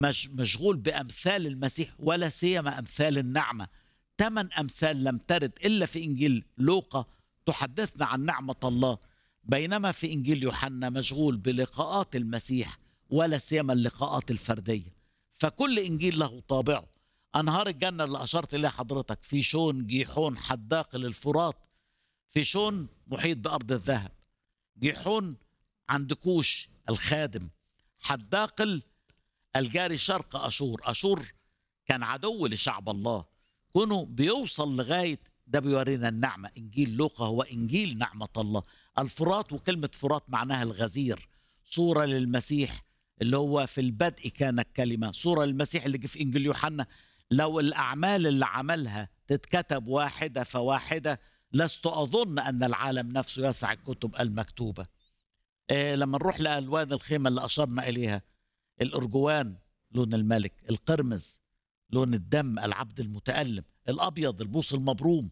مش مشغول بأمثال المسيح ولا سيما أمثال النعمة ثمان أمثال لم ترد إلا في إنجيل لوقا تحدثنا عن نعمة الله بينما في إنجيل يوحنا مشغول بلقاءات المسيح ولا سيما اللقاءات الفردية فكل إنجيل له طابعه أنهار الجنة اللي أشرت إليها حضرتك في شون جيحون حداق للفرات في شون محيط بأرض الذهب جيحون عند كوش الخادم حداقل الجاري شرق أشور أشور كان عدو لشعب الله كونه بيوصل لغاية ده بيورينا النعمة إنجيل لوقا هو إنجيل نعمة الله الفرات وكلمة فرات معناها الغزير صورة للمسيح اللي هو في البدء كان الكلمة صورة للمسيح اللي جه في إنجيل يوحنا لو الأعمال اللي عملها تتكتب واحدة فواحدة لست أظن أن العالم نفسه يسع الكتب المكتوبة إيه لما نروح لألوان الخيمة اللي أشرنا إليها الأرجوان لون الملك القرمز لون الدم العبد المتألم الأبيض البوص المبروم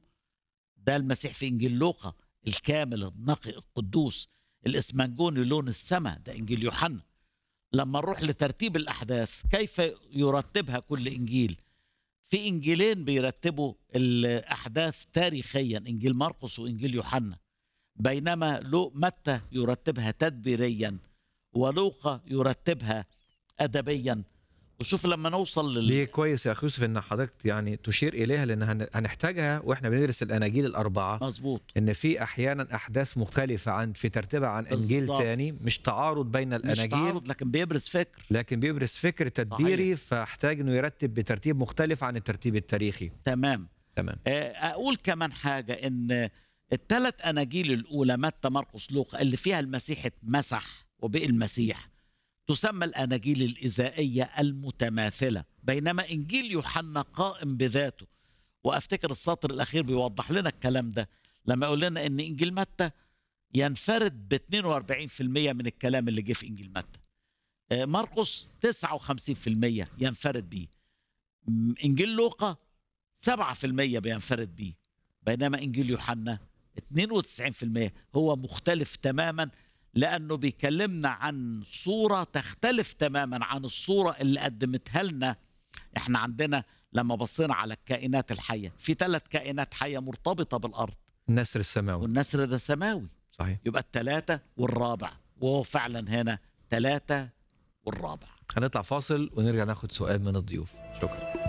ده المسيح في إنجيل لوقا الكامل النقي القدوس الإسمنجوني لون السماء ده إنجيل يوحنا لما نروح لترتيب الأحداث كيف يرتبها كل إنجيل في إنجيلين بيرتبوا الأحداث تاريخيا إنجيل مرقس وإنجيل يوحنا بينما لو متى يرتبها تدبيريا ولوقا يرتبها أدبيا وشوف لما نوصل لل... دي كويس يا اخ يوسف ان حضرتك يعني تشير اليها لان هن- هنحتاجها واحنا بندرس الاناجيل الاربعه مظبوط ان في احيانا احداث مختلفه عن في ترتيبها عن انجيل بالظبط. تاني مش تعارض بين مش الاناجيل تعارض لكن بيبرز فكر لكن بيبرز فكر تدبيري فاحتاج انه يرتب بترتيب مختلف عن الترتيب التاريخي تمام تمام آه، اقول كمان حاجه ان الثلاث اناجيل الاولى متى مرقس لوقا اللي فيها المسيح اتمسح وبقي المسيح تسمى الاناجيل الاذائيه المتماثله بينما انجيل يوحنا قائم بذاته وافتكر السطر الاخير بيوضح لنا الكلام ده لما يقول لنا ان انجيل متى ينفرد ب 42% من الكلام اللي جه في انجيل متى آه، مرقس 59% ينفرد بيه م- انجيل لوقا 7% بينفرد بيه بينما انجيل يوحنا 92% هو مختلف تماما لانه بيكلمنا عن صوره تختلف تماما عن الصوره اللي قدمتها لنا احنا عندنا لما بصينا على الكائنات الحيه في ثلاث كائنات حيه مرتبطه بالارض النسر السماوي والنسر ده سماوي صحيح يبقى الثلاثه والرابع وهو فعلا هنا ثلاثه والرابع هنطلع فاصل ونرجع ناخد سؤال من الضيوف شكرا